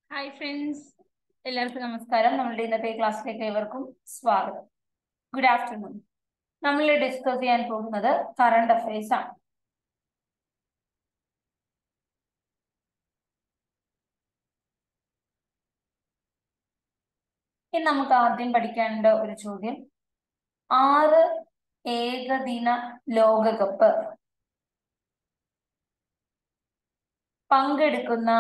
hi friends എല്ലാവർക്കും നമസ്കാരം നമ്മളുടെ ഇന്നത്തെ ക്ലാസ്സിലേക്ക് ഏവർക്കും സ്വാഗതം ഗുഡ് ആഫ്റ്റർനൂൺ നമ്മൾ ഡിസ്കസ് ചെയ്യാൻ പോകുന്നത് കറണ്ട് അഫയേഴ്സ് ആണ് ഇനി നമുക്ക് ആദ്യം പഠിക്കേണ്ട ഒരു ചോദ്യം ആറ് ഏകദിന ലോകകപ്പ് പങ്കെടുക്കുന്ന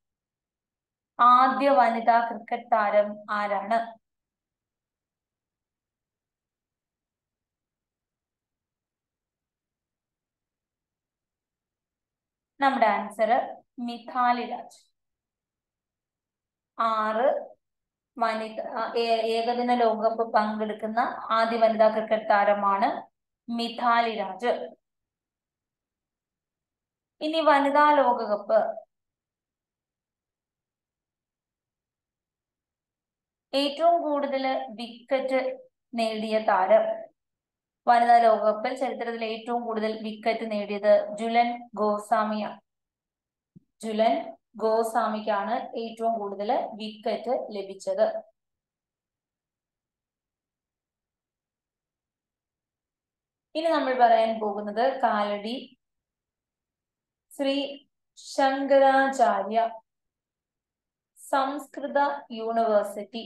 ആദ്യ വനിതാ ക്രിക്കറ്റ് താരം ആരാണ് നമ്മുടെ ആൻസർ മിഥാലി രാജ് ആറ് വനിത ഏ- ഏകദിന ലോകകപ്പ് പങ്കെടുക്കുന്ന ആദ്യ വനിതാ ക്രിക്കറ്റ് താരമാണ് മിഥാലി രാജ് ഇനി വനിതാ ലോകകപ്പ് ഏറ്റവും കൂടുതൽ വിക്കറ്റ് നേടിയ താരം വനിതാ ലോകകപ്പിൽ ചരിത്രത്തിൽ ഏറ്റവും കൂടുതൽ വിക്കറ്റ് നേടിയത് ജുലൻ ഗോസ്വാമിയാണ് ജുലൻ ഗോസ്വാമിക്കാണ് ഏറ്റവും കൂടുതൽ വിക്കറ്റ് ലഭിച്ചത് ഇനി നമ്മൾ പറയാൻ പോകുന്നത് Kalady Shri Shankaracharya Sanskrit university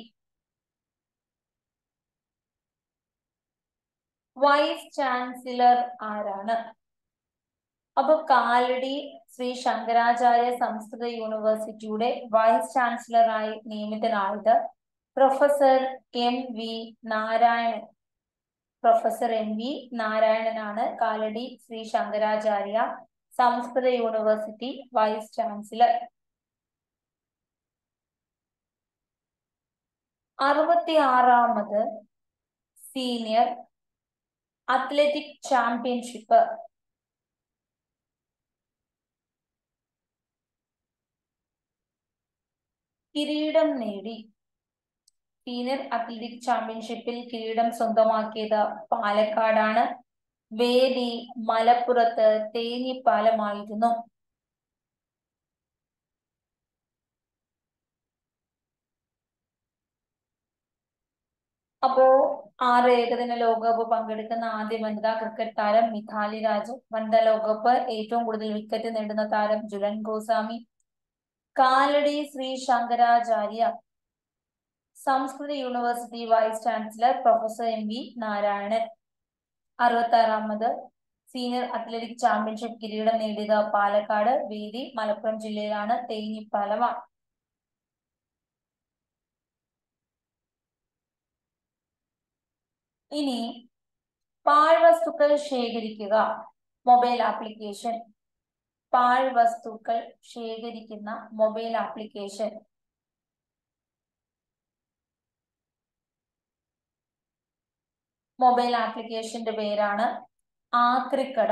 vice chancellor ആരാണ് അപ്പൊ കാലടി ശ്രീ ശങ്കരാചാര്യ സംസ്കൃത യൂണിവേഴ്സിറ്റിയുടെ വൈസ് ചാൻസലറായി നിയമിതനായത് professor M V Narayanan professor M V നാരായണനാണ് Kalady Shri Shankaracharya Sanskrit university vice chancellor അറുപത്തി ആറാമത് സീനിയർ അത്ലറ്റിക് ചാമ്പ്യൻഷിപ്പ് കിരീടം നേടി സീനിയർ അത്ലറ്റിക് ചാമ്പ്യൻഷിപ്പിൽ കിരീടം സ്വന്തമാക്കിയത് പാലക്കാടാണ് വേദി മലപ്പുറത്ത് തേഞ്ഞിപ്പാലമായിരുന്നു അപ്പോ ആറ് ഏകദിന ലോകകപ്പ് പങ്കെടുക്കുന്ന ആദ്യ വനിതാ ക്രിക്കറ്റ് താരം മിഥാലി രാജ് വനിതാ ലോകകപ്പ് ഏറ്റവും കൂടുതൽ വിക്കറ്റ് നേടുന്ന താരം Jhulan Goswami Kalady Shri Shankaracharya Sanskrit university vice chancellor professor M V Narayanan അറുപത്തി ആറാമത് സീനിയർ അത്ലറ്റിക് ചാമ്പ്യൻഷിപ്പ് കിരീടം നേടിയത് പാലക്കാട് വേദി മലപ്പുറം ജില്ലയിലാണ് തേഞ്ഞിപ്പാലമാണ് ഇനി പാഴ്വസ്തുക്കൾ ശേഖരിക്കുക മൊബൈൽ ആപ്ലിക്കേഷൻ പാഴ്വസ്തുക്കൾ ശേഖരിക്കുന്ന മൊബൈൽ ആപ്ലിക്കേഷൻ മൊബൈൽ ആപ്ലിക്കേഷന്റെ പേരാണ് ആക്രിക്കട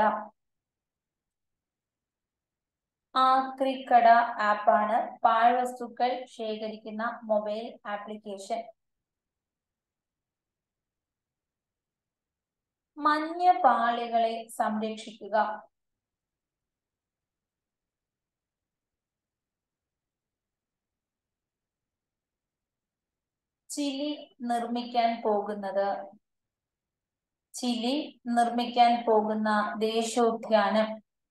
ആക്രിക്കട ആപ്പാണ് പാഴ്വസ്തുക്കൾ ശേഖരിക്കുന്ന മൊബൈൽ ആപ്ലിക്കേഷൻ മഞ്ഞ പാളികളെ സംരക്ഷിക്കുക ചിലി നിർമ്മിക്കാൻ പോകുന്നത് ചിലി നിർമ്മിക്കാൻ പോകുന്ന ദേശീയോദ്യാനം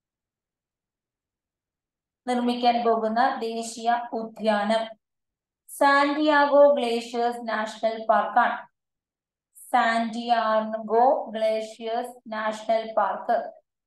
നിർമ്മിക്കാൻ പോകുന്ന ദേശീയ ഉദ്യാനം സാന്റിയാഗോ ഗ്ലേഷ്യേഴ്സ് നാഷണൽ പാർക്കാണ് Santiago glaciers national park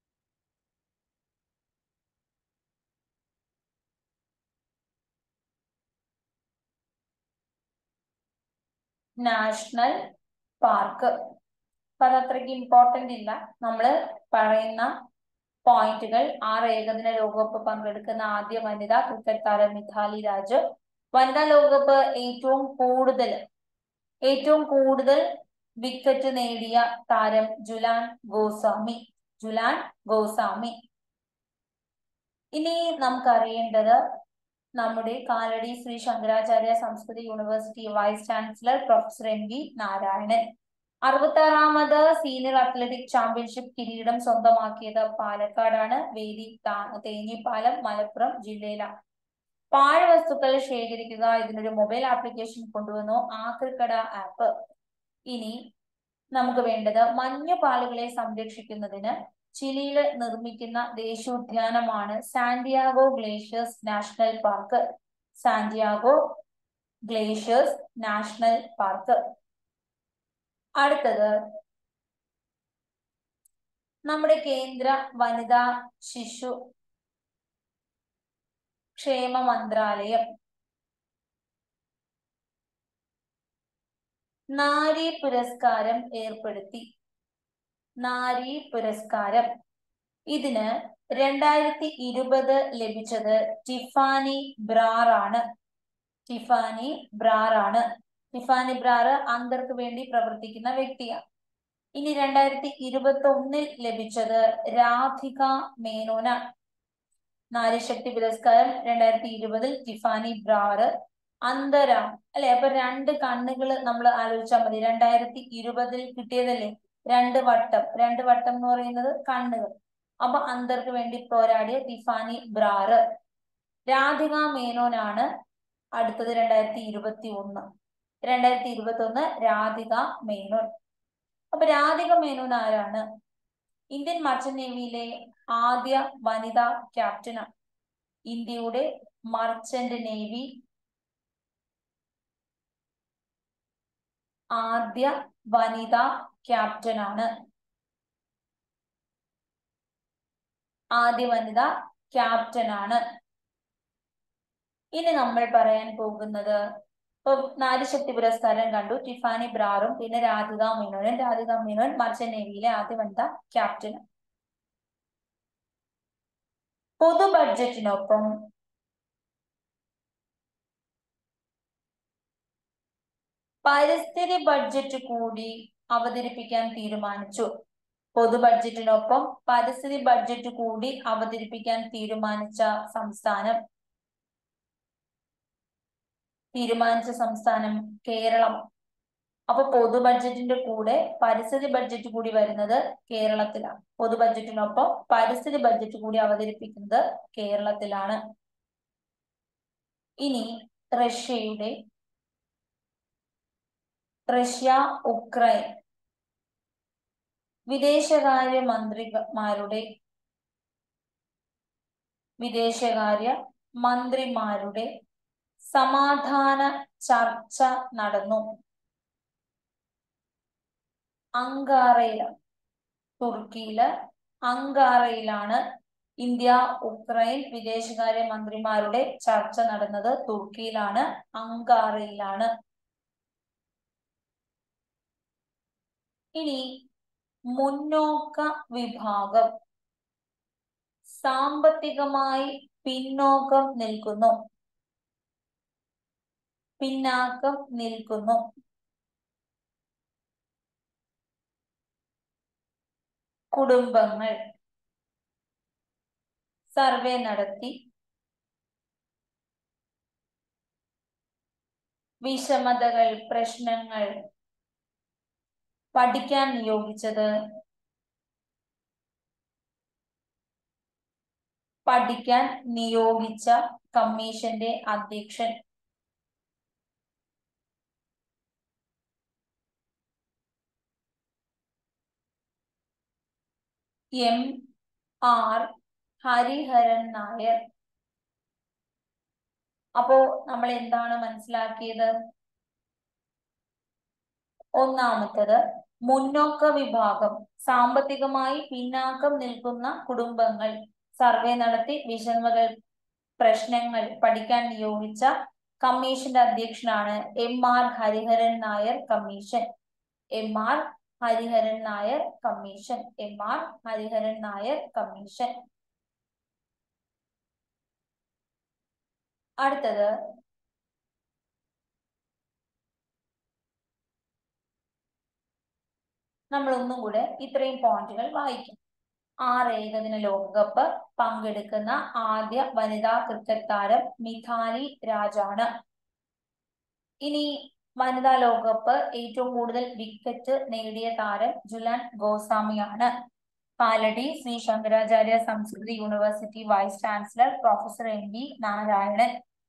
national park അപ്പൊ അത് അത്രയ്ക്ക് ഇമ്പോർട്ടന്റ് ഇല്ല നമ്മൾ പറയുന്ന പോയിന്റുകൾ ആറ് ഏകദിന ലോകകപ്പ് പങ്കെടുക്കുന്ന ആദ്യ വനിതാ ക്രിക്കറ്റ് താരം മിഥാലി രാജ് വനിതാ ലോകകപ്പ് ഏറ്റവും കൂടുതൽ ഏറ്റവും കൂടുതൽ വിക്കറ്റ് നേടിയ താരം ജുലാൻ ഗോസ്വാമി ജുലാൻ ഗോസ്വാമി ഇനി നമുക്കറിയേണ്ടത് നമ്മുടെ Kalady Shri Shankaracharya Sanskrit university vice chancellor professor M V Narayanan അറുപത്തി ആറാമത് സീനിയർ അത്ലറ്റിക് ചാമ്പ്യൻഷിപ്പ് കിരീടം സ്വന്തമാക്കിയത് പാലക്കാടാണ് വേദി താ- തേഞ്ഞിപ്പാലം മലപ്പുറം ജില്ലയിലാണ് പാഴ്വസ്തുക്കൾ ശേഖരിക്കുക ഇതിനൊരു മൊബൈൽ ആപ്ലിക്കേഷൻ കൊണ്ടുവന്നു ആക്രിക്കട ആപ്പ് ഇനി നമുക്ക് വേണ്ടത് മഞ്ഞുപാലുകളെ സംരക്ഷിക്കുന്നതിന് ചിലിയിൽ നിർമ്മിക്കുന്ന ദേശീയോദ്യാനമാണ് Santiago glaciers national park Santiago glaciers national park അടുത്തത് നമ്മുടെ കേന്ദ്ര വനിതാ ശിശു ക്ഷേമ മന്ത്രാലയം നാരി പുരസ്കാരം ഏർപ്പെടുത്തി നാരി പുരസ്കാരം ഇതിന് രണ്ടായിരത്തി ഇരുപത് ലഭിച്ചത് ടിഫാനി ബ്രാർ ആണ് ടിഫാനി ബ്രാർ ആണ് ടിഫാനി ബ്രാർ അന്തർക്ക് വേണ്ടി പ്രവർത്തിക്കുന്ന വ്യക്തിയാണ് ഇനി രണ്ടായിരത്തി ഇരുപത്തി ഒന്നിൽ ലഭിച്ചത് രാധിക മേനോനാണ് നാരിശക്തി പുരസ്കാരം രണ്ടായിരത്തി ഇരുപതിൽ ടിഫാനി ബ്രാർ അന്തര അല്ലെ അപ്പൊ രണ്ട് കണ്ണുകൾ നമ്മൾ ആലോചിച്ചാൽ മതി രണ്ടായിരത്തി ഇരുപതിൽ കിട്ടിയതല്ലേ രണ്ട് വട്ടം രണ്ട് വട്ടം എന്ന് പറയുന്നത് കണ്ണുകൾ അപ്പൊ അന്തർക്ക് വേണ്ടി പോരാടിയ ടിഫാനി ബ്രാർ രാധിക മേനോനാണ് അടുത്തത് രണ്ടായിരത്തി ഇരുപത്തി ഒന്ന് രണ്ടായിരത്തി ഇരുപത്തി ഒന്ന് രാധിക മേനോൻ അപ്പൊ രാധിക മേനോൻ ആരാണ് ഇന്ത്യൻ മർച്ചന്റ് നേവിയിലെ ആദ്യ വനിതാ ക്യാപ്റ്റനാണ് ഇന്ത്യയുടെ മർച്ചന്റ് നേവി ആദ്യ വനിതാ ക്യാപ്റ്റനാണ് ആദ്യ വനിത ക്യാപ്റ്റനാണ് ഇനി നമ്മൾ പറയാൻ പോകുന്നത് ഇപ്പൊ നാരിശക്തി പുരസ്കാരം കണ്ടു ടിഫാനി ബ്രാറും പിന്നെ രാധിക മേനോനും രാധിക മേനോൻ മർച്ചന്റ് നേവിയിലെ ആദ്യ വനിത ക്യാപ്റ്റൻ പൊതു ബഡ്ജറ്റിനൊപ്പം പരിസ്ഥിതി ബഡ്ജറ്റ് കൂടി അവതരിപ്പിക്കാൻ തീരുമാനിച്ചു പൊതു ബഡ്ജറ്റിനൊപ്പം പരിസ്ഥിതി ബഡ്ജറ്റ് കൂടി അവതരിപ്പിക്കാൻ തീരുമാനിച്ച സംസ്ഥാനം തീരുമാനിച്ച സംസ്ഥാനം കേരളം അപ്പൊ പൊതു ബഡ്ജറ്റിന്റെ കൂടെ പരിസ്ഥിതി ബഡ്ജറ്റ് കൂടി വരുന്നത് കേരളത്തിലാണ് പൊതു ബഡ്ജറ്റിനൊപ്പം പരിസ്ഥിതി ബഡ്ജറ്റ് കൂടി അവതരിപ്പിക്കുന്നത് കേരളത്തിലാണ് ഇനി റഷ്യയുടെ റഷ്യ ഉക്രൈൻ വിദേശകാര്യ മന്ത്രിമാരുടെ വിദേശകാര്യ മന്ത്രിമാരുടെ സമാധാന ചർച്ച നടന്നു അങ്കാറയിലാണ് തുർക്കിയില് അങ്കാറയിലാണ് ഇന്ത്യ ഉക്രൈൻ വിദേശകാര്യ മന്ത്രിമാരുടെ ചർച്ച നടന്നത് തുർക്കിയിലാണ് അങ്കാറയിലാണ് ഇനി മുന്നോക്ക വിഭാഗം സാമ്പത്തികമായി പിന്നോക്കം നിൽക്കുന്നു പിന്നാക്കം നിൽക്കുന്നു കുടുംബങ്ങൾ സർവേ നടത്തി വിഷമതകൾ പ്രശ്നങ്ങൾ പഠിക്കാൻ നിയോഗിച്ചത് പഠിക്കാൻ നിയോഗിച്ച കമ്മീഷന്റെ അധ്യക്ഷൻ എം ആർ ഹരിഹരൻ നായർ അപ്പോ നമ്മൾ എന്താണ് മനസ്സിലാക്കിയത് ഒന്നാമത്തത് മുന്നോക്ക വിഭാഗം സാമ്പത്തികമായി പിന്നാക്കം നിൽക്കുന്ന കുടുംബങ്ങൾ സർവേ നടത്തി വിഷമകൾ പ്രശ്നങ്ങൾ പഠിക്കാൻ നിയോഗിച്ച കമ്മീഷന്റെ അധ്യക്ഷനാണ് M R Hariharan Nair commission M R Hariharan Nair commission M R Hariharan Nair commission അടുത്തത് നമ്മൾ ഒന്നും കൂടെ ഇത്രയും പോയിന്റുകൾ വായിക്കും ആറ് ഏകദിന ലോകകപ്പ് പങ്കെടുക്കുന്ന ആദ്യ വനിതാ ക്രിക്കറ്റ് താരം മിഥാലി രാജാണ് ഇനി വനിതാ ലോകകപ്പ് ഏറ്റവും കൂടുതൽ വിക്കറ്റ് നേടിയ താരം Jhulan ഗോസ്വാമിയാണ് പാലടി Shri Shankaracharya Sanskrit university vice chancellor professor M V Narayanan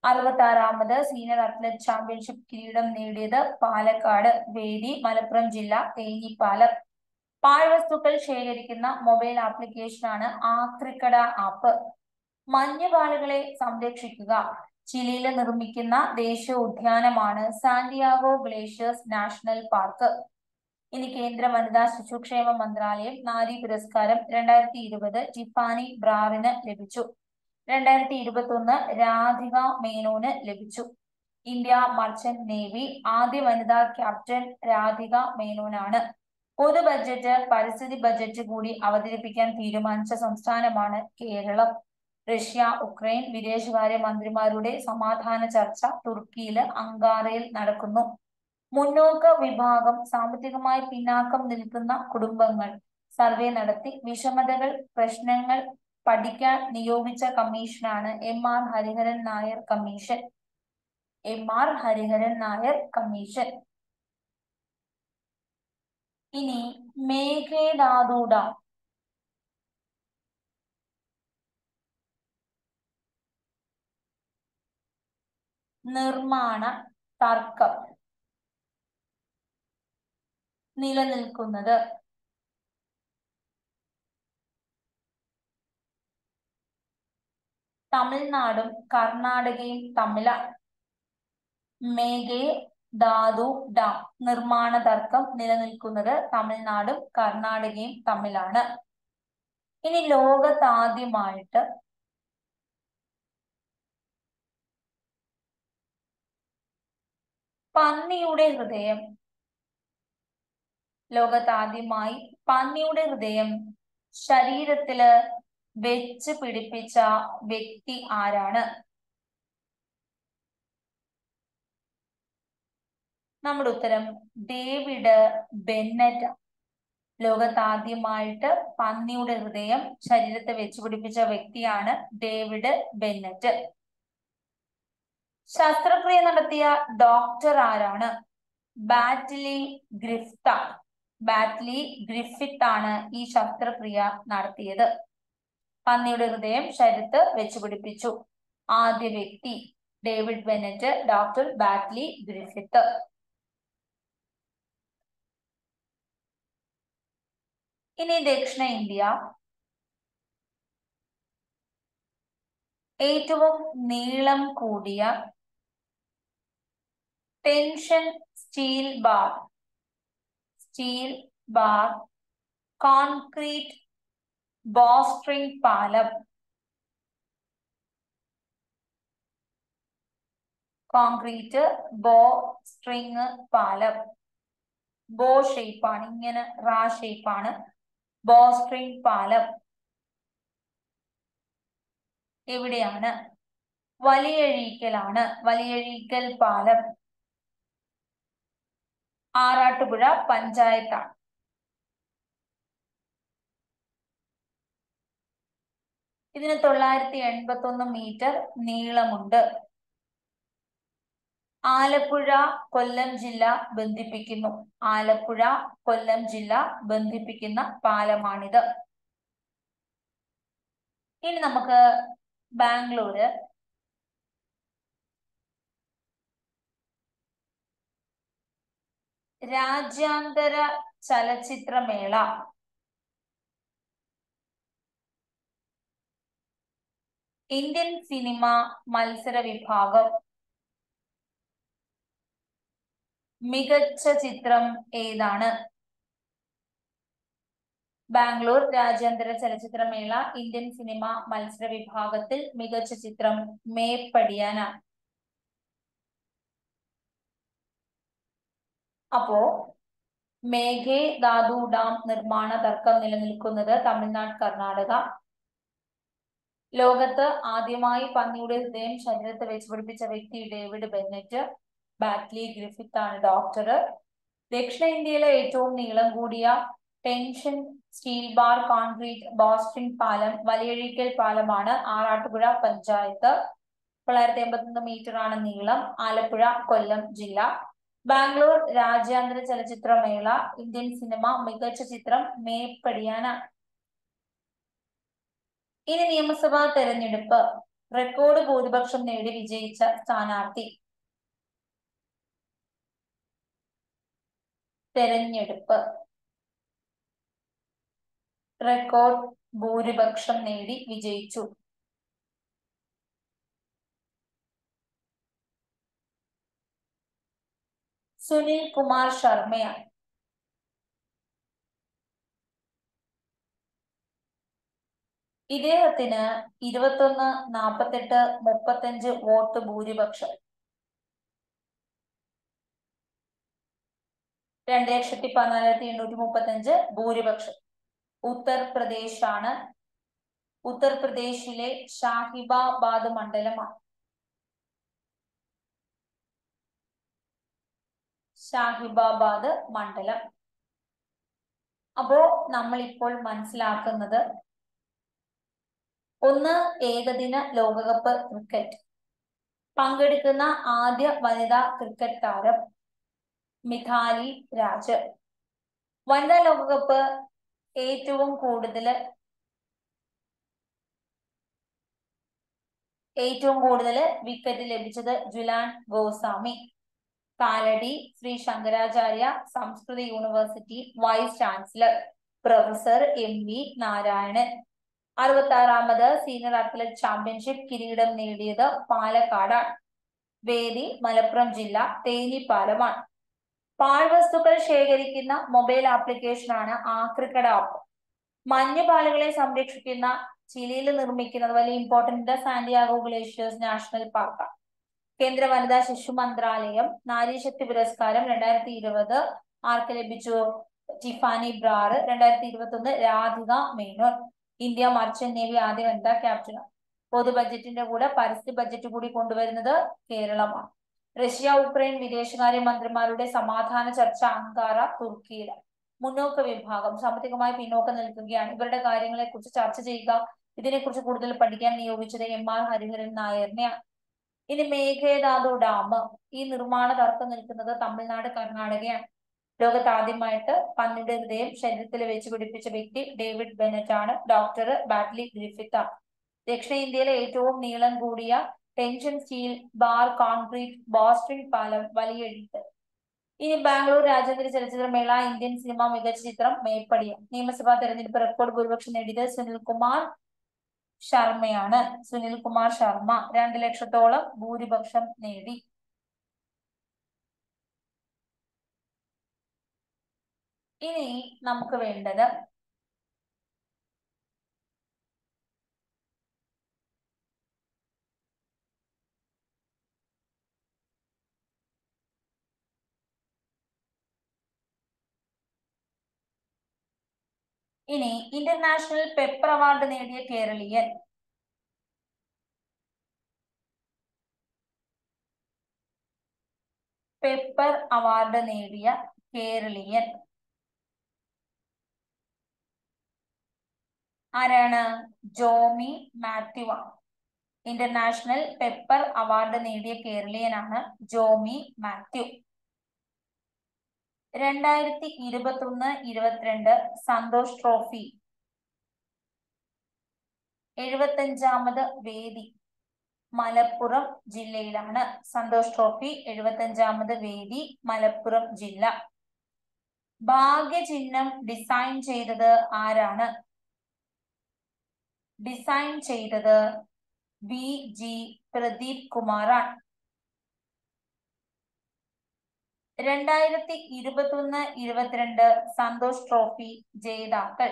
അറുപത്തി ആറാമത് സീനിയർ അത്ലറ്റ് ചാമ്പ്യൻഷിപ്പ് കിരീടം നേടിയത് പാലക്കാട് വേദി മലപ്പുറം ജില്ല തേഞ്ഞിപ്പാലം പാഴ്വസ്തുക്കൾ ശേഖരിക്കുന്ന മൊബൈൽ ആപ്ലിക്കേഷനാണ് ആക്രിക്കട ആപ്പ് മഞ്ഞുപാളികളെ സംരക്ഷിക്കുക ചിലിയിൽ നിർമ്മിക്കുന്ന ദേശീയ ഉദ്യാനമാണ് സാന്റിയാഗോ ഗ്ലേഷ്യേഴ്സ് നാഷണൽ പാർക്ക് ഇനി കേന്ദ്ര വനിതാ ശിശുക്ഷേമ മന്ത്രാലയം നാരി പുരസ്കാരം രണ്ടായിരത്തി ഇരുപത് ടിഫാനി ബ്രാറിന് ലഭിച്ചു രണ്ടായിരത്തി ഇരുപത്തി ഒന്ന് രാധിക മേനോന് ലഭിച്ചു ഇന്ത്യ മർച്ചന്റ് നേവി ആദ്യ വനിതാ ക്യാപ്റ്റൻ രാധിക മേനോനാണ് പൊതു ബജറ്റ് പരിസ്ഥിതി ബജറ്റ് കൂടി അവതരിപ്പിക്കാൻ തീരുമാനിച്ച സംസ്ഥാനമാണ് കേരളം റഷ്യ ഉക്രൈൻ വിദേശകാര്യ മന്ത്രിമാരുടെ സമാധാന ചർച്ച തുർക്കിയില് അങ്കാറയിൽ നടക്കുന്നു മുന്നോക്ക വിഭാഗം സാമ്പത്തികമായി പിന്നാക്കം നിൽക്കുന്ന കുടുംബങ്ങൾ സർവേ നടത്തി വിഷമതകൾ പ്രശ്നങ്ങൾ പഠിക്കാൻ നിയോഗിച്ച കമ്മീഷനാണ് M R Hariharan Nair commission M R Hariharan Nair commission ഇനി മേഘേദാതു ഡാം നിർമ്മാണ തർക്കം നിലനിൽക്കുന്നത് തമിഴ്നാടും കർണാടകയും തമ്മിലാണ് മേഘേ ധാതു ഡാം നിർമ്മാണ തർക്കം നിലനിൽക്കുന്നത് തമിഴ്നാടും കർണാടകയും തമ്മിലാണ് ഇനി ലോകത്താദ്യമായിട്ട് പന്നിയുടെ ഹൃദയം ലോകത്താദ്യമായി പന്നിയുടെ ഹൃദയം ശരീരത്തില് വെച്ച് പിടിപ്പിച്ച വ്യക്തി ആരാണ് നമ്മുടെ ഉത്തരം ഡേവിഡ് ബെന്നറ്റ് ലോകത്താദ്യമായിട്ട് പന്നിയുടെ ഹൃദയം ശരീരത്തെ വെച്ച് പിടിപ്പിച്ച വ്യക്തിയാണ് ഡേവിഡ് ബെന്നറ്റ് ശസ്ത്രക്രിയ നടത്തിയ ഡോക്ടർ ആരാണ് ബാറ്റ്ലി ഗ്രിഫ്ത ബാറ്റ്ലി ഗ്രിഫിത്ത് ആണ് ഈ ശസ്ത്രക്രിയ നടത്തിയത് പന്നിയുടെ ഹൃദയം ശരീരത്ത് വെച്ച് പിടിപ്പിച്ചു ആദ്യ വ്യക്തി David Bennett doctor Bartley Griffith ഇനി ദക്ഷിണ ഇന്ത്യ ഏറ്റവും നീളം കൂടിയ tension steel bar steel bar concrete bowstring പാലം കോൺക്രീറ്റ് ബോ സ്ട്രിങ് പാലം ബോ ഷേപ്പാണ് ഇങ്ങനെ റാ ഷേപ്പാണ് ബോ സ്ട്രിങ് പാലം എവിടെയാണ് വലിയഴീക്കലാണ് വലിയഴീക്കൽ പാലം ആറാട്ടുപുഴ പഞ്ചായത്താണ് ഇതിന് തൊള്ളായിരത്തി എൺപത്തി ഒന്ന് മീറ്റർ നീളമുണ്ട് ആലപ്പുഴ കൊല്ലം ജില്ല ബന്ധിപ്പിക്കുന്നു ആലപ്പുഴ കൊല്ലം ജില്ല ബന്ധിപ്പിക്കുന്ന പാലമാണിത് ഇനി നമുക്ക് ബാംഗ്ലൂര് രാജ്യാന്തര ചലച്ചിത്രമേള ഇന്ത്യൻ സിനിമ മത്സര വിഭാഗം മികച്ച ചിത്രം ഏതാണ് ബാംഗ്ലൂർ രാജ്യാന്തര ചലച്ചിത്രമേള ഇന്ത്യൻ സിനിമ മത്സര വിഭാഗത്തിൽ മികച്ച ചിത്രം മേപ്പടിയാന അപ്പോ മേഘേ ധാതു ഡാം നിർമ്മാണ തർക്കം നിലനിൽക്കുന്നത് തമിഴ്നാട് കർണാടക ലോകത്ത് ആദ്യമായി പന്നിയുടെ ഹൃദയം ശരീരത്തെ വെച്ച് പിടിപ്പിച്ച വ്യക്തി ഡേവിഡ് ബെന്നറ്റ് ബാറ്റ്ലി ഗ്രിഫിത്ത് ആണ് ഡോക്ടർ ദക്ഷിണ ഇന്ത്യയിലെ ഏറ്റവും നീളം കൂടിയ tension steel bar concrete bowstring പാലം വലിയഴീക്കൽ പാലമാണ് ആറാട്ടുപുഴ പഞ്ചായത്ത് തൊള്ളായിരത്തി എൺപത്തൊന്ന് മീറ്റർ ആണ് നീളം ആലപ്പുഴ കൊല്ലം ജില്ല ബാംഗ്ലൂർ രാജ്യാന്തര ചലച്ചിത്രമേള ഇന്ത്യൻ സിനിമ മികച്ച ചിത്രം മേപ്പടിയാന ഇനി നിയമസഭാ തെരഞ്ഞെടുപ്പ് റെക്കോർഡ് ഭൂരിപക്ഷം നേടി വിജയിച്ച സ്ഥാനാർത്ഥി തെരഞ്ഞെടുപ്പ് റെക്കോർഡ് ഭൂരിപക്ഷം നേടി വിജയിച്ചു സുനിൽ കുമാർ ശർമ്മയാണ് ഇദ്ദേഹത്തിന് ഇരുപത്തൊന്ന് നാപ്പത്തെട്ട് മുപ്പത്തഞ്ച് വോട്ട് ഭൂരിപക്ഷം രണ്ട് ലക്ഷത്തി പതിനാലായിരത്തി എണ്ണൂറ്റി മുപ്പത്തഞ്ച് ഭൂരിപക്ഷം ഉത്തർപ്രദേശാണ് ഉത്തർപ്രദേശിലെ ഷാഹിബാബാദ് മണ്ഡലമാണ് ഷാഹിബാബാദ് മണ്ഡലം അപ്പോ നമ്മൾ ഇപ്പോൾ മനസ്സിലാക്കുന്നത് ഒന്ന് ഏകദിന ലോകകപ്പ് ക്രിക്കറ്റ് പങ്കെടുക്കുന്ന ആദ്യ വനിതാ ക്രിക്കറ്റ് താരം മിഥാലി രാജ് വനിതാ ലോകകപ്പ് ഏറ്റവും കൂടുതൽ ഏറ്റവും കൂടുതൽ വിക്കറ്റ് ലഭിച്ചത് Jhulan Goswami Kalady Shri Shankaracharya Sanskrit university vice chancellor professor M V Narayanan അറുപത്തി ആറാമത് സീനിയർ അത്ലറ്റ് ചാമ്പ്യൻഷിപ്പ് കിരീടം നേടിയത് പാലക്കാടാണ് വേദി മലപ്പുറം ജില്ല തേനിപ്പാലമാണ് പാഴ്വസ്തുക്കൾ ശേഖരിക്കുന്ന മൊബൈൽ ആപ്ലിക്കേഷനാണ് ആക്രിക്കട ആപ്പ് മഞ്ഞുപാലുകളെ സംരക്ഷിക്കുന്ന ചിലിയിൽ നിർമ്മിക്കുന്നത് വലിയ ഇമ്പോർട്ടന്റ് സാന്റിയാഗോ ഗ്ലേഷ്യേഴ്സ് നാഷണൽ പാർക്കാണ് കേന്ദ്ര വനിതാ ശിശു മന്ത്രാലയം നാരീശക്തി പുരസ്കാരം രണ്ടായിരത്തി ഇരുപത് ആർക്ക് ലഭിച്ചു ടിഫാനി ബ്രാർ രണ്ടായിരത്തി ഇരുപത്തി ഒന്ന് Radhika Menon India merchant navy ആദ്യ വനിതാ ക്യാപ്റ്റൻ പൊതു ബജറ്റിന്റെ കൂടെ പരസ്യ ബജറ്റ് കൂടി കൊണ്ടുവരുന്നത് കേരളമാണ് റഷ്യ ഉക്രൈൻ വിദേശകാര്യ മന്ത്രിമാരുടെ സമാധാന ചർച്ച അങ്കാറ തുർക്കിയിൽ മുന്നോക്ക വിഭാഗം സാമ്പത്തികമായി പിന്നോക്കം നിൽക്കുകയാണ് ഇവരുടെ കാര്യങ്ങളെ കുറിച്ച് ചർച്ച ചെയ്യുക ഇതിനെക്കുറിച്ച് കൂടുതൽ പഠിക്കാൻ നിയോഗിച്ചത് എം ആർ ഹരിഹരൻ നായറിനെയാണ് ഇനി മേഘേദാതു ഡാം ഈ നിർമ്മാണ തർക്കം നിൽക്കുന്നത് തമിഴ്നാട് കർണാടകയാണ് ലോകത്ത് ആദ്യമായിട്ട് പന്നിയുടെ ഹൃദയം ശരീരത്തിൽ വെച്ച് പിടിപ്പിച്ച വ്യക്തി ഡേവിഡ് ബെനറ്റ് ആണ് ഡോക്ടർ ബാറ്റ്ലി ഗ്രിഫിത്ത് ആണ് ദക്ഷിണേന്ത്യയിലെ ഏറ്റവും നീളം കൂടിയ tension steel bar concrete bowstring പാലം വലിയെഴുത്ത് ഇനി ബാംഗ്ലൂർ രാജ്യാന്തര ചലച്ചിത്രമേള ഇന്ത്യൻ സിനിമ മികച്ച ചിത്രം മേപ്പടിയ നിയമസഭാ തെരഞ്ഞെടുപ്പ് റെക്കോർഡ് ഭൂരിപക്ഷം നേടിയത് സുനിൽകുമാർ ശർമ്മയാണ് സുനിൽ കുമാർ ശർമ്മ രണ്ട് ലക്ഷത്തോളം ഭൂരിപക്ഷം നേടി ഇനി നമുക്ക് വേണ്ടത് ഇനി ഇന്റർനാഷണൽ പെപ്പർ അവാർഡ് നേടിയ കേരളീയൻ പെപ്പർ അവാർഡ് നേടിയ കേരളീയൻ ആരാണ് ജോമി മാത്യു ആണ് ഇന്റർനാഷണൽ പെപ്പർ അവാർഡ് നേടിയ കേരളീയനാണ് ജോമി മാത്യു രണ്ടായിരത്തി ഇരുപത്തി ഒന്ന് ഇരുപത്തിരണ്ട് സന്തോഷ് ട്രോഫി എഴുപത്തഞ്ചാമത് വേദി മലപ്പുറം ജില്ലയിലാണ് സന്തോഷ് ട്രോഫി എഴുപത്തഞ്ചാമത് വേദി മലപ്പുറം ജില്ല ഭാഗ്യചിഹ്നം ഡിസൈൻ ചെയ്തത് ആരാണ് ഡിസൈൻ ചെയ്തത് വി ജി പ്രദീപ് കുമാറാണ് രണ്ടായിരത്തി ഇരുപത്തി ഒന്ന് ഇരുപത്തിരണ്ട് സന്തോഷ് ട്രോഫി ജേതാക്കൾ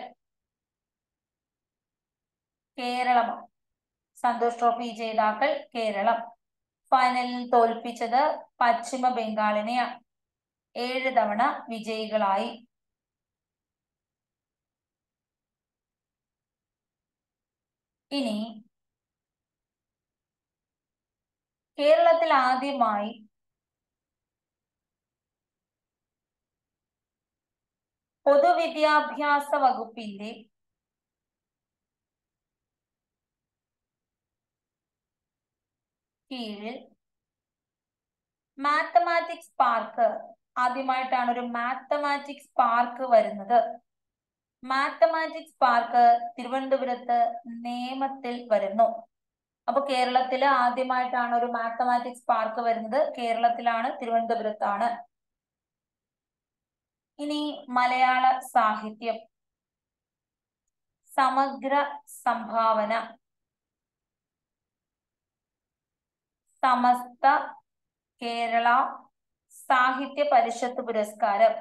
കേരളമാണ് സന്തോഷ് ട്രോഫി ജേതാക്കൾ കേരളം ഫൈനലിൽ തോൽപ്പിച്ചത് പശ്ചിമ ബംഗാളിനെയാണ് ഏഴ് തവണ വിജയികളായി ഇനി കേരളത്തിൽ ആദ്യമായി പൊതുവിദ്യാഭ്യാസ വകുപ്പിന്റെ കീഴിൽ മാത്തമാറ്റിക്സ് പാർക്ക് ആദ്യമായിട്ടാണ് ഒരു മാത്തമാറ്റിക്സ് പാർക്ക് വരുന്നത് മാത്തമാറ്റിക്സ് പാർക്ക് തിരുവനന്തപുരത്ത് നേമത്തിൽ വരുന്നു അപ്പൊ കേരളത്തില് ആദ്യമായിട്ടാണ് ഒരു മാത്തമാറ്റിക്സ് പാർക്ക് വരുന്നത് കേരളത്തിലാണ് തിരുവനന്തപുരത്താണ് ഇനി മലയാള സാഹിത്യം സമഗ്ര സംഭാവന സമസ്ത കേരള സാഹിത്യ പരിഷത്ത് പുരസ്കാരം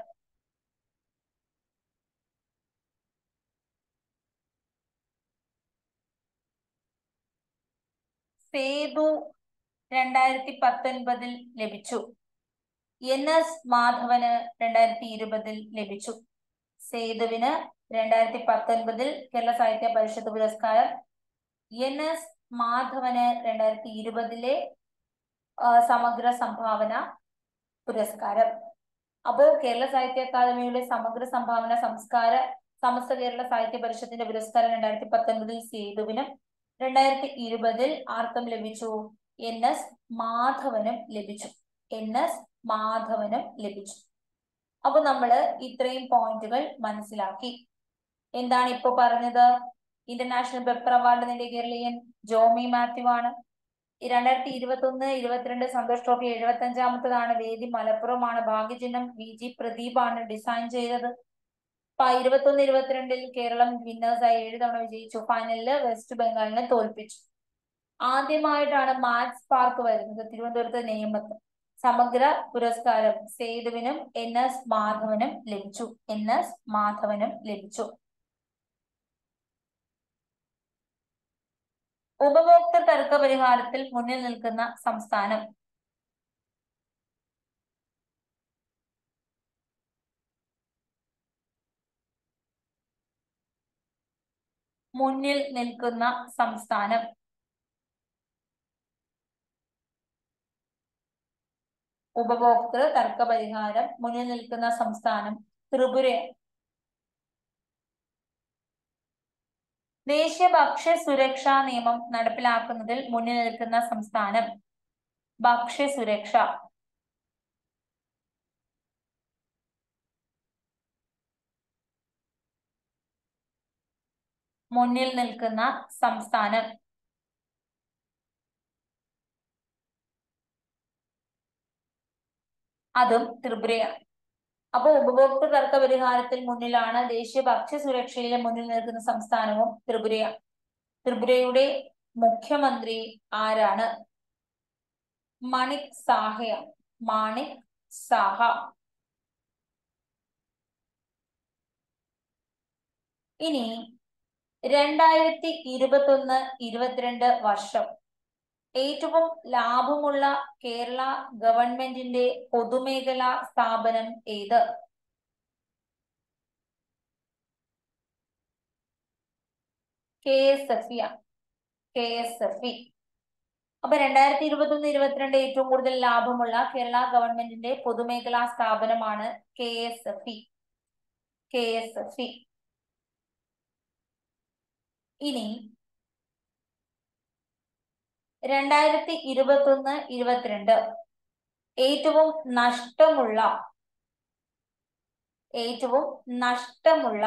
സേതു രണ്ടായിരത്തി പത്തൊൻപതിൽ ലഭിച്ചു എൻ എസ് മാധവന് രണ്ടായിരത്തി ഇരുപതിൽ ലഭിച്ചു സേതുവിന് രണ്ടായിരത്തി പത്തൊൻപതിൽ കേരള സാഹിത്യ പരിഷത്ത് പുരസ്കാരം എൻ എസ് മാധവന് രണ്ടായിരത്തി ഇരുപതിലെ സമഗ്ര സംഭാവന പുരസ്കാരം അപ്പോൾ കേരള സാഹിത്യ അക്കാദമിയുടെ സമഗ്ര സംഭാവന സംസ്കാര സമസ്ത കേരള സാഹിത്യ പരിഷത്തിന്റെ പുരസ്കാരം രണ്ടായിരത്തി പത്തൊൻപതിൽ സേതുവിനും രണ്ടായിരത്തി ഇരുപതിൽ ആർക്കും ലഭിച്ചു എൻ എസ് മാധവനും ലഭിച്ചു എൻ എസ് മാധവനും ലഭിച്ചു അപ്പൊ നമ്മള് ഇത്രയും പോയിന്റുകൾ മനസ്സിലാക്കി എന്താണ് ഇപ്പൊ പറഞ്ഞത് ഇന്റർനാഷണൽ പെപ്പർ അവാർഡ് നേടിയ കേരളീയൻ ജോമി മാത്യു ആണ് രണ്ടായിരത്തി ഇരുപത്തി ഒന്ന് ഇരുപത്തിരണ്ട് സന്തോഷ് ട്രോഫി എഴുപത്തി അഞ്ചാമത്തതാണ് വേദി മലപ്പുറമാണ് ഭാഗ്യചിഹ്നം വി ജി പ്രദീപാണ് ഡിസൈൻ ചെയ്തത് ഇരുപത്തി ഒന്ന് ഇരുപത്തിരണ്ടിൽ കേരളം വിന്നേഴ്സായി ഏഴ് തവണ വിജയിച്ചു ഫൈനലില് വെസ്റ്റ് ബംഗാളിനെ തോൽപ്പിച്ചു ആദ്യമായിട്ടാണ് മാത്സ് പാർക്ക് വരുന്നത് തിരുവനന്തപുരത്ത് നേമത്ത് സമഗ്ര പുരസ്കാരം സേതുവിനും എൻ എസ് മാധവനും ലഭിച്ചു എൻ എസ് മാധവനും ലഭിച്ചു ഉപഭോക്തൃ തർക്ക പരിഹാരത്തിൽ മുന്നിൽ നിൽക്കുന്ന സംസ്ഥാനം മുന്നിൽ നിൽക്കുന്ന സംസ്ഥാനം ഉപഭോക്തൃ തർക്ക പരിഹാരം മുന്നിൽ നിൽക്കുന്ന സംസ്ഥാനം ത്രിപുര ദേശീയ ഭക്ഷ്യ സുരക്ഷാ നിയമം നടപ്പിലാക്കുന്നതിൽ മുന്നിൽ നിൽക്കുന്ന സംസ്ഥാനം ഭക്ഷ്യ സുരക്ഷ മുന്നിൽ നിൽക്കുന്ന സംസ്ഥാനം അതും ത്രിപുരയാണ് അപ്പൊ ഉപഭോക്തൃ തർക്ക പരിഹാരത്തിൽ മുന്നിലാണ് ദേശീയ ഭക്ഷ്യ സുരക്ഷയിലെ മുന്നിൽ നിൽക്കുന്ന സംസ്ഥാനവും ത്രിപുരയാണ് ത്രിപുരയുടെ മുഖ്യമന്ത്രി ആരാണ് മണിക് സാഹയാണ് മാണിക് സാഹ ഇനി രണ്ടായിരത്തി ഇരുപത്തൊന്ന് ഇരുപത്തിരണ്ട് വർഷം ഏറ്റവും ലാഭമുള്ള കേരള ഗവൺമെന്റിന്റെ പൊതുമേഖലാ സ്ഥാപനം ഏത് K S F E K S F E അപ്പൊ രണ്ടായിരത്തി ഇരുപത്തി ഒന്ന് ഇരുപത്തിരണ്ട് ഏറ്റവും കൂടുതൽ ലാഭമുള്ള കേരള ഗവൺമെന്റിന്റെ പൊതുമേഖലാ സ്ഥാപനമാണ് K S F E K S F E ഇനി രണ്ടായിരത്തി ഇരുപത്തി ഒന്ന് ഇരുപത്തിരണ്ട് ഏറ്റവും നഷ്ടമുള്ള ഏറ്റവും നഷ്ടമുള്ള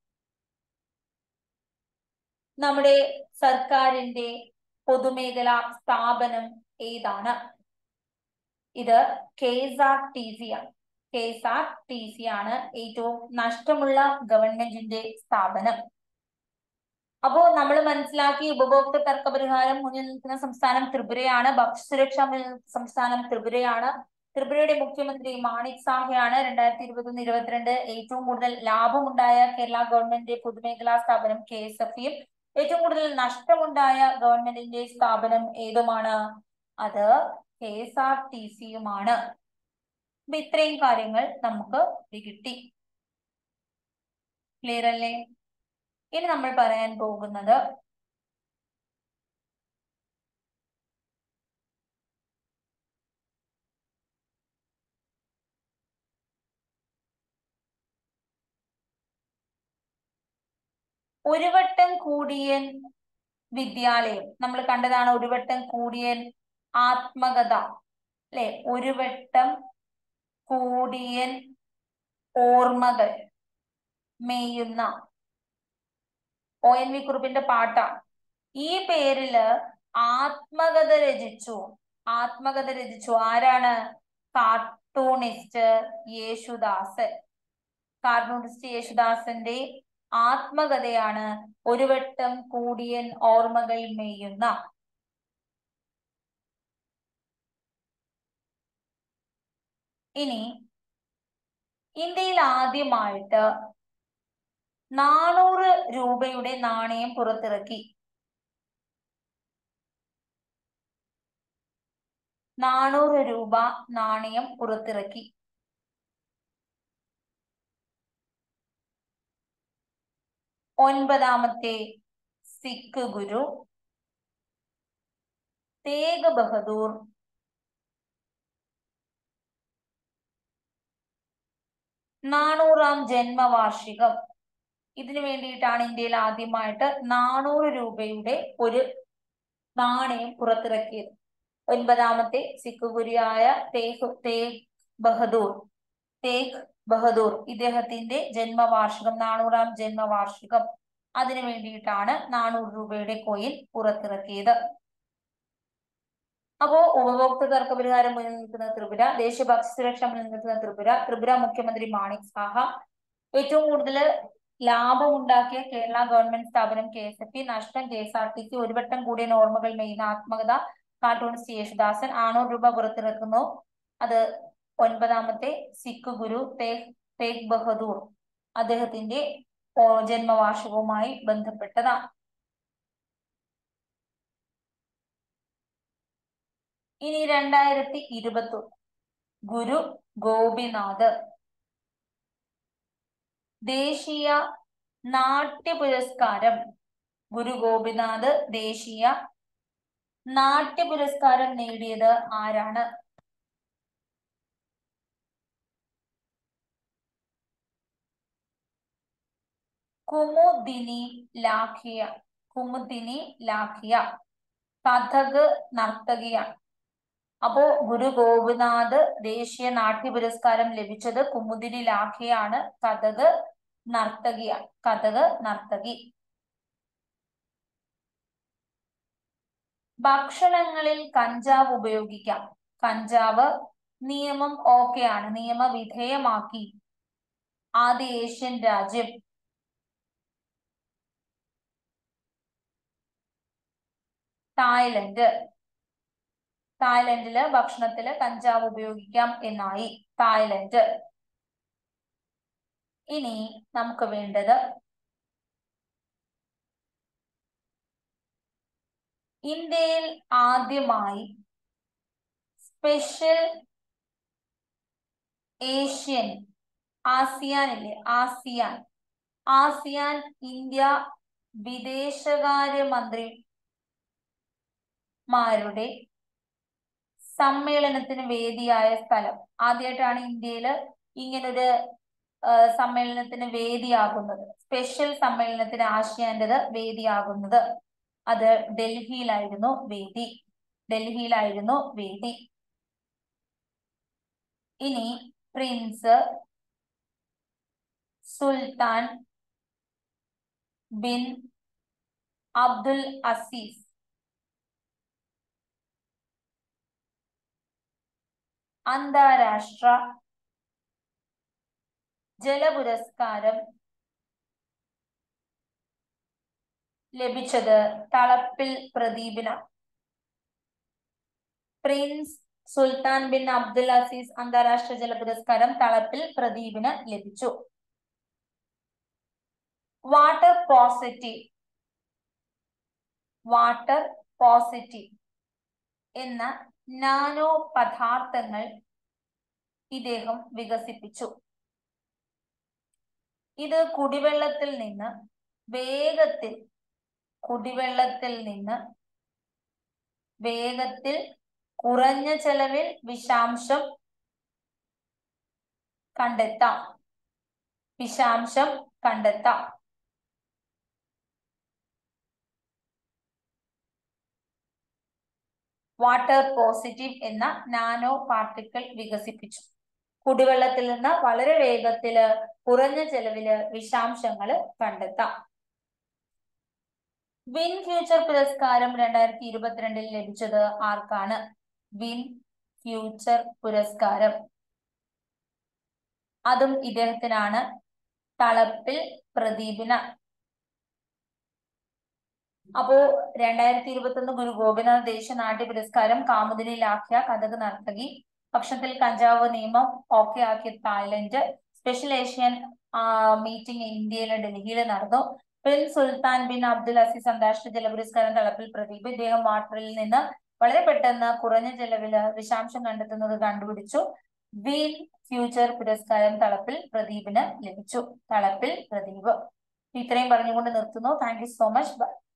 നമ്മുടെ സർക്കാരിന്റെ പൊതുമേഖലാ സ്ഥാപനം ഏതാണ് ഇത് K S R T C ആണ് K S R T C ആണ് ഏറ്റവും നഷ്ടമുള്ള ഗവൺമെന്റിന്റെ സ്ഥാപനം അപ്പോ നമ്മൾ മനസ്സിലാക്കി ഉപഭോക്തൃ തർക്ക പരിഹാരം മുന്നിൽ നിൽക്കുന്ന സംസ്ഥാനം ത്രിപുരയാണ് ഭക്ഷ്യസുരക്ഷാ സംസ്ഥാനം ത്രിപുരയാണ് ത്രിപുരയുടെ മുഖ്യമന്ത്രി മാണിക് സാഹയാണ് രണ്ടായിരത്തി ഇരുപത്തി ഒന്ന് ഇരുപത്തിരണ്ട് ഏറ്റവും കൂടുതൽ ലാഭമുണ്ടായ കേരള ഗവൺമെന്റ് പൊതുമേഖലാ സ്ഥാപനം കെ എസ് എഫ് ഇയും ഏറ്റവും കൂടുതൽ നഷ്ടമുണ്ടായ ഗവൺമെന്റിന്റെ സ്ഥാപനം ഏതുമാണ് അത് കെ എസ് ആർ ടി സിയുമാണ് അപ്പൊ ഇത്രയും കാര്യങ്ങൾ നമുക്ക് കിട്ടി ക്ലിയർ അല്ലേ ഇനി നമ്മൾ പറയാൻ പോകുന്നത് ഒരു വട്ടം കൂടിയൻ വിദ്യാലയം നമ്മൾ കണ്ടതാണ് ഒരു വട്ടം കൂടിയൻ ആത്മകഥ അല്ലെ ഒരു വട്ടം കൂടിയൻ ഓർമ്മകൾ മേയുന്ന ഒ എൻ വി കുറുപ്പിന്റെ പാട്ടാണ് ഈ പേരില് ആത്മകഥ രചിച്ചു ആത്മകഥ രചിച്ചു ആരാണ് കാർട്ടൂണിസ്റ്റ് യേശുദാസൻ കാർട്ടൂണിസ്റ്റ് യേശുദാസന്റെ ആത്മകഥയാണ് ഒരു വട്ടം കൂടിയൻ ഓർമ്മകൾ മെയ്യുന്ന ഇനി ഇന്ത്യയിൽ ആദ്യമായിട്ട് നാനൂറ് രൂപയുടെ നാണയം പുറത്തിറക്കി നാനൂറ് രൂപ നാണയം പുറത്തിറക്കി ഒൻപതാമത്തെ സിഖ് ഗുരു തേഗ് ബഹദൂർ നാനൂറാം ജന്മവാർഷികം ഇതിനു വേണ്ടിയിട്ടാണ് ഇന്ത്യയിൽ ആദ്യമായിട്ട് നാനൂറ് രൂപയുടെ ഒരു നാണയം പുറത്തിറക്കിയത് ഒൻപതാമത്തെ സിഖ് ഗുരുവായ തേഗ് തേഗ് ബഹദൂർ തേഗ് ബഹദൂർ ഇദ്ദേഹത്തിന്റെ ജന്മവാർഷികം നാനൂറാം ജന്മവാർഷികം അതിനു വേണ്ടിയിട്ടാണ് നാനൂറ് രൂപയുടെ കോയിൻ പുറത്തിറക്കിയത് അപ്പോ ഉപഭോക്തൃ തർക്ക പരിഹാരം മുന്നിൽ നിൽക്കുന്ന ത്രിപുര ദേശീയ ഭക്ഷ്യസുരക്ഷ മുന്നിൽ നിൽക്കുന്ന ത്രിപുര ത്രിപുര മുഖ്യമന്ത്രി മാണിക് സാഹ ഏറ്റവും കൂടുതൽ ലാഭം ഉണ്ടാക്കിയ കേരള ഗവൺമെന്റ് സ്ഥാപനം കെ എസ് എഫ് ഇ നഷ്ടം K S R T C ഒരു വട്ടം കൂടിയ ഓർമ്മകൾ മെയ്യുന്ന ആത്മകഥ കാർട്ടൂണിസ്റ്റ് യേശുദാസൻ നാനൂറ് രൂപ പുറത്തിറക്കുന്നു അത് ഒൻപതാമത്തെ സിഖ് ഗുരു തേഗ് തേഗ് ബഹദൂർ അദ്ദേഹത്തിന്റെ ജന്മവാർഷികവുമായി ബന്ധപ്പെട്ടതാണ് ഇനി രണ്ടായിരത്തി ഇരുപത്തി ഗുരു ഗോപിനാഥ് ദേശീയ നാട്യ പുരസ്കാരം ഗുരു ഗോപിനാഥ് ദേശീയ നാട്യ പുരസ്കാരം നേടിയത് ആരാണ് കുമുദിനി ലാഖിയ കുമുദിനി ലാഖിയ കഥക് നർത്തകിയാണ് അപ്പോ ഗുരു ഗോപിനാഥ് ദേശീയ നാട്യ പുരസ്കാരം ലഭിച്ചത് കുമുദിനി ലാഖിയാണ് കഥക് നർത്തകിയാണ് കഥക് നർത്തകി ഭക്ഷണങ്ങളിൽ കഞ്ചാവ് ഉപയോഗിക്കാം കഞ്ചാവ് നിയമം ഓക്കെയാണ് നിയമവിധേയമാക്കി ആദ്യ ഏഷ്യൻ രാജ്യം തായ്ലൻഡ് തായ്ലൻഡില് ഭക്ഷണത്തില് കഞ്ചാവ് ഉപയോഗിക്കാം എന്നായി തായ്ലൻഡ് ഇനി നമുക്ക് വേണ്ടത് ഇന്ത്യയിൽ ആദ്യമായി സ്പെഷ്യൽ ഏഷ്യൻ ആസിയാനില്ലേ ആസിയാൻ ആസിയാൻ ഇന്ത്യ വിദേശകാര്യ മന്ത്രിമാരുടെ സമ്മേളനത്തിന് വേദിയായ സ്ഥലം ആദ്യമായിട്ടാണ് ഇന്ത്യയിൽ ഇങ്ങനൊരു സമ്മേളനത്തിന് വേദിയാകുന്നത് സ്പെഷ്യൽ സമ്മേളനത്തിന് ആശയാന്റേത് വേദിയാകുന്നത് അത് ഡൽഹിയിലായിരുന്നു വേദി ഡൽഹിയിലായിരുന്നു വേദി ഇനി prince Sultan bin Abdul Aziz അന്താരാഷ്ട്ര ജലപുരസ്കാരം ലഭിച്ചത് തളപ്പിൽ പ്രദീപിന് prince Sultan bin Abdul Aziz അന്താരാഷ്ട്ര ജല പുരസ്കാരം തളപ്പിൽ പ്രദീപിന് ലഭിച്ചു വാട്ടർ പോസിറ്റീവ് വാട്ടർ പോസിറ്റീവ് എന്ന നാനോ പദാർത്ഥങ്ങൾ ഇദ്ദേഹം വികസിപ്പിച്ചു ഇത് കുടിവെള്ളത്തിൽ നിന്ന് വേഗത്തിൽ കുടിവെള്ളത്തിൽ നിന്ന് വേഗത്തിൽ കുറഞ്ഞ ചെലവിൽ വിഷാംശം കണ്ടെത്താം വിഷാംശം കണ്ടെത്താം വാട്ടർ പോസിറ്റീവ് എന്ന നാനോ പാർട്ടിക്കിൾ വികസിപ്പിച്ചു കുടിവെള്ളത്തിൽ നിന്ന് വളരെ വേഗത്തില് കുറഞ്ഞ ചെലവില് വിഷാംശങ്ങൾ കണ്ടെത്താം വിൻ ഫ്യൂച്ചർ പുരസ്കാരം രണ്ടായിരത്തി ഇരുപത്തിരണ്ടിൽ ലഭിച്ചത് ആർക്കാണ് വിൻ ഫ്യൂച്ചർ പുരസ്കാരം അതും ഇദ്ദേഹത്തിനാണ് തളപ്പിൽ പ്രദീപിന് അപ്പോ രണ്ടായിരത്തി ഇരുപത്തി ഒന്ന് ഗുരു ഗോപിനാഥ് ദേശീയ നാട്യ പുരസ്കാരം കാമുദിനി ലാഖ്യ കഥക് നർത്തകി പക്ഷത്തിൽ കഞ്ചാവ് നിയമം ഓക്കെ ആക്കിയ തായ്ലൻഡ് സ്പെഷ്യൽ ഏഷ്യൻ മീറ്റിംഗ് ഇന്ത്യയിലെ ഡൽഹിയിൽ നടന്നു prince Sultan bin Abdul Aziz അന്താരാഷ്ട്ര ജല പുരസ്കാരം തളപ്പിൽ പ്രദീപ് ഇദ്ദേഹം വാട്ടറിൽ നിന്ന് വളരെ പെട്ടെന്ന് കുറഞ്ഞ ചെലവില് വിഷാംശം കണ്ടെത്തുന്നത് കണ്ടുപിടിച്ചു വീൽ ഫ്യൂച്ചർ പുരസ്കാരം തളപ്പിൽ പ്രദീപിന് ലഭിച്ചു തളപ്പിൽ പ്രദീപ് ഇത്രയും പറഞ്ഞുകൊണ്ട് നിർത്തുന്നു thank you so much by